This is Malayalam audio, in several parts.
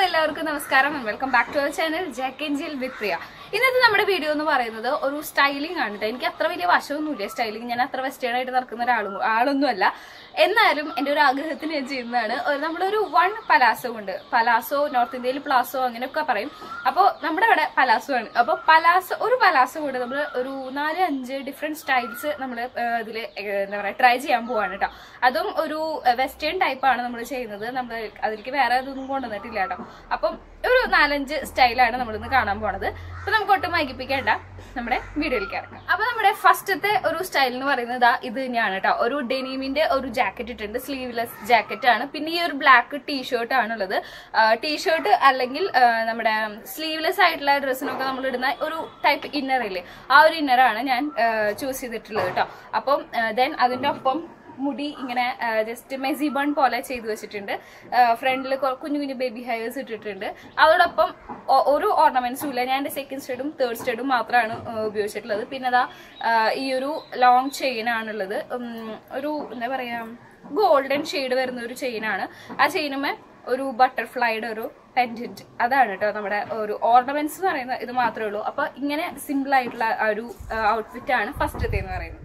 എല്ലാവർക്കും നമസ്കാരം welcome back to our channel jack and jill with പ്രിയ ഇന്നത്തെ നമ്മുടെ വീഡിയോ എന്ന് പറയുന്നത് ഒരു സ്റ്റൈലിംഗ് ആണ് കേട്ടോ എനിക്ക് അത്ര വലിയ വശമൊന്നുമില്ല സ്റ്റൈലിംഗ് ഞാൻ അത്ര വെസ്റ്റേൺ ആയിട്ട് നടക്കുന്ന ഒരാളും ആളൊന്നുമല്ല എന്നാലും എൻ്റെ ഒരു ആഗ്രഹത്തിന് ഞാൻ ചെയ്യുന്നതാണ് ഒരു- നമ്മളൊരു വൺ പലാസോ ഉണ്ട് പലാസോ നോർത്ത് ഇന്ത്യയിൽ പ്ലാസോ അങ്ങനെയൊക്കെ പറയും അപ്പോൾ നമ്മുടെ ഇവിടെ പലാസോ ആണ് അപ്പോൾ പലാസോ ഒരു പലാസോ കൊണ്ട് നമ്മൾ ഒരു നാല് അഞ്ച് ഡിഫറെന്റ് സ്റ്റൈൽസ് നമ്മൾ ഇതിൽ എന്താ പറയുക ട്രൈ ചെയ്യാൻ പോവാണ് കേട്ടോ അതും ഒരു വെസ്റ്റേൺ ടൈപ്പാണ് നമ്മൾ ചെയ്യുന്നത് നമ്മൾ അതിലേക്ക് വേറെ ഇതൊന്നും കൊണ്ടുവന്നിട്ടില്ല കേട്ടോ അപ്പം ഒരു നാലഞ്ച് സ്റ്റൈലാണ് നമ്മളിന്ന് കാണാൻ പോണത് അപ്പൊ നമുക്ക് ഒട്ടും വൈകിപ്പിക്കേണ്ട നമ്മുടെ വീഡിയോയിലേക്ക് ഇറക്കാം അപ്പൊ നമ്മുടെ ഫസ്റ്റത്തെ ഒരു സ്റ്റൈൽ എന്ന് പറയുന്നത് ദാ ഇത് തന്നെയാണ് കേട്ടോ ഒരു ഡെനീമിന്റെ ഒരു ജാക്കറ്റ് ഇട്ടുണ്ട് സ്ലീവ്ലെസ് ജാക്കറ്റ് ആണ് പിന്നെ ഈ ഒരു ബ്ലാക്ക് ടീഷർട്ട് ആണുള്ളത് ടീഷർട്ട് അല്ലെങ്കിൽ ആ, നമ്മുടെ സ്ലീവ്ലെസ് ആയിട്ടുള്ള ഡ്രസ്സിനൊക്കെ നമ്മൾ ഇടുന്ന ഒരു ടൈപ്പ് ഇന്നർ ഇല്ലേ ആ ഒരു ഇന്നറാണ് ഞാൻ ചൂസ് ചെയ്തിട്ടുള്ളത് കേട്ടോ അപ്പം ദെൻ അതിന്റെ ഒപ്പം മുടി ഇങ്ങനെ ജസ്റ്റ് മെസി ബൺ പോലെ ചെയ്തു വെച്ചിട്ടുണ്ട് ഫ്രണ്ടിൽ കുഞ്ഞു കുഞ്ഞു ബേബി ഹെയർസ് ഇട്ടിട്ടുണ്ട് അതോടൊപ്പം ഒ- ഒരു ഓർണമെന്റ്സും ഇല്ല ഞാൻ എൻ്റെ സെക്കൻഡ് സ്റ്റേഡും തേർഡ് സ്റ്റേഡും മാത്രമാണ് ആ, ഉപയോഗിച്ചിട്ടുള്ളത് പിന്നെ അതാ ആ, ഈ ഒരു ലോങ് ചെയിൻ ആണുള്ളത് ഉം, ഒരു എന്താ പറയാ ഗോൾഡൻ ഷെയ്ഡ് വരുന്ന ഒരു ചെയിനാണ് ആ ചെയിനുമേ ഒരു ബട്ടർഫ്ലൈയുടെ ഒരു പെൻഡന്റ് അതാണ് കേട്ടോ നമ്മുടെ ഒരു ഓർണമെന്റ്സ് എന്ന് പറയുന്നത് ഇത് മാത്രമേ ഉള്ളൂ അപ്പൊ ഇങ്ങനെ സിമ്പിൾ ആയിട്ടുള്ള ആ ഒരു ഔട്ട്ഫിറ്റ് ആണ് ഫസ്റ്റത്തെ എന്ന് പറയുന്നത്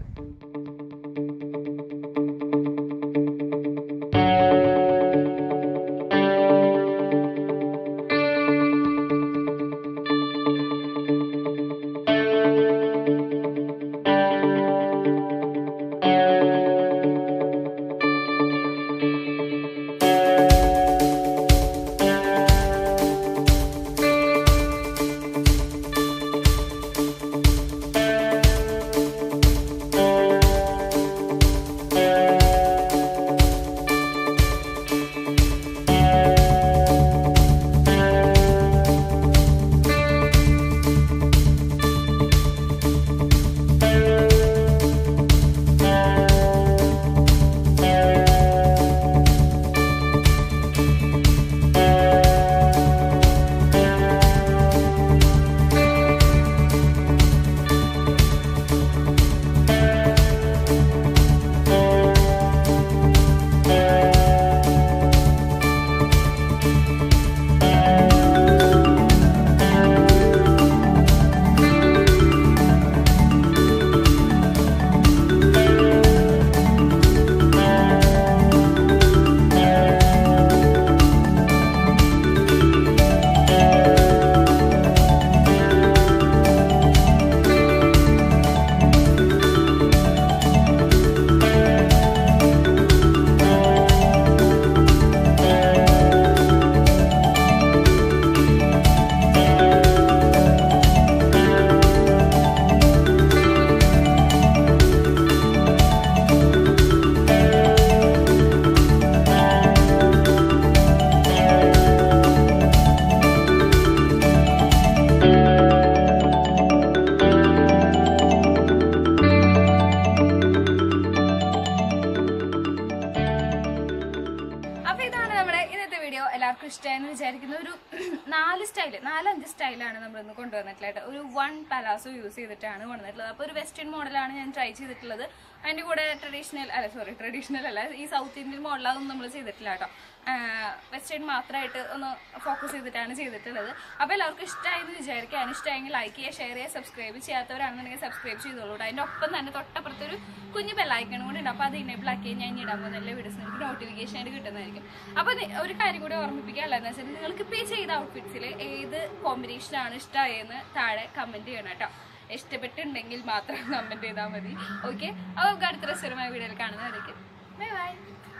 അപ്പൊ ഇതാണ് നമ്മുടെ ഇന്നത്തെ വീഡിയോ എല്ലാവർക്കും ഇഷ്ടമായെന്ന് വിചാരിക്കുന്ന ഒരു നാല് സ്റ്റൈല് നാലഞ്ച് സ്റ്റൈലാണ് നമ്മൾ ഇന്ന് കൊണ്ടുവന്നിട്ടുള്ളത് ഒരു വൺ പലാസോ യൂസ് ചെയ്തിട്ടാണ് കൊണ്ടുവന്നിട്ടുള്ളത് അപ്പൊ ഒരു വെസ്റ്റേൺ മോഡലാണ് ഞാൻ ട്രൈ ചെയ്തിട്ടുള്ളത് അതിന്റെ കൂടെ ട്രഡീഷണൽ അല്ല സോറി ട്രഡീഷണൽ അല്ല ഈ സൗത്ത് ഇന്ത്യൻ മോഡലൊന്നും നമ്മൾ ചെയ്തിട്ടില്ല കേട്ടോ വെസ്റ്റേൺ മാത്രമായിട്ട് ഒന്ന് ഫോക്കസ് ചെയ്തിട്ടാണ് ചെയ്തിട്ടുള്ളത് അപ്പോൾ എല്ലാവർക്കും ഇഷ്ടമായെന്ന് വിചാരിക്കാൻ ഇഷ്ടമായെങ്കിൽ ലൈക്ക് ചെയ്യുക ഷെയർ ചെയ്യുക സബ്സ്ക്രൈബ് ചെയ്യാത്തവരാണെന്നുണ്ടെങ്കിൽ സബ്സ്ക്രൈബ് ചെയ്തോളൂ കേട്ടോ. അതിന്റെ ഒപ്പം തന്നെ തൊട്ടപ്പുറത്തൊരു കുഞ്ഞു ബെല്ലൈക്കണം കൂടി ഉണ്ട് അപ്പോൾ അത് ഇനേബിൾ ആക്കി ഞാൻ ഇനി ഇടാൻ പോകുന്ന എല്ലാ വീഡിയോസ് നിങ്ങൾക്ക് നോട്ടിഫിക്കേഷൻ ആയിട്ട് കിട്ടുന്നതായിരിക്കും അപ്പോൾ നി- ഒരു കാര്യം കൂടി ഓർമ്മിപ്പിക്കുക എന്ന് വെച്ചാൽ നിങ്ങൾക്ക് ഇപ്പോൾ ഈ ചെയ്ത ഔട്ട്ഫിറ്റ്സിൽ ഏത് കോമ്പിനേഷനാണ് ഇഷ്ടമായെന്ന് താഴെ കമന്റ് ചെയ്യണം കേട്ടോ ഇഷ്ടപ്പെട്ടിട്ടുണ്ടെങ്കിൽ മാത്രം കമന്റ് ചെയ്താൽ മതി ഓക്കെ അപ്പോൾ നമുക്ക് അടുത്ത രസകരമായ വീഡിയോയിൽ കാണുന്നതായിരിക്കും ബൈ ബൈ